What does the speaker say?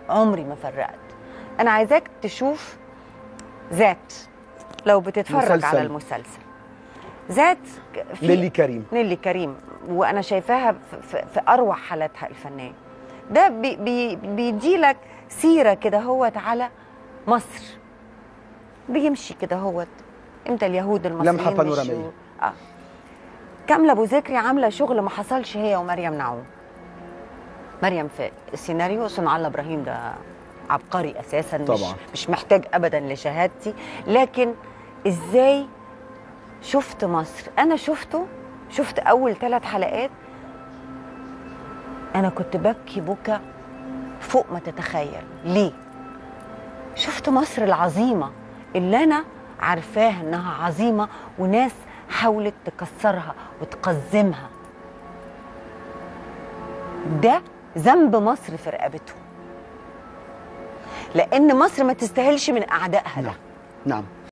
عمري ما فرقت انا عايزاك تشوف ذات لو بتتفرج مسلسل. على المسلسل ذات في نيلي كريم نيلي كريم وانا شايفاها في, في, في اروع حالاتها الفنيه ده بي بي بيديلك سيره كده هوت على مصر بيمشي كده هوت امتى اليهود المصريين لمحة بانورامية. مشوا اه كامله ابو ذكري عامله شغل ما حصلش هي ومريم نعوم مريم في السيناريو صنع الله ابراهيم ده عبقري اساسا مش طبعاً. مش محتاج ابدا لشهادتي لكن ازاي شفت مصر انا شفته شفت اول ثلاث حلقات انا كنت ببكي بكى فوق ما تتخيل ليه شفت مصر العظيمه اللي انا عارفاها انها عظيمه وناس حاولت تكسرها وتقزمها ده ذنب مصر في رقبته لان مصر ما تستاهلش من اعدائها ده نعم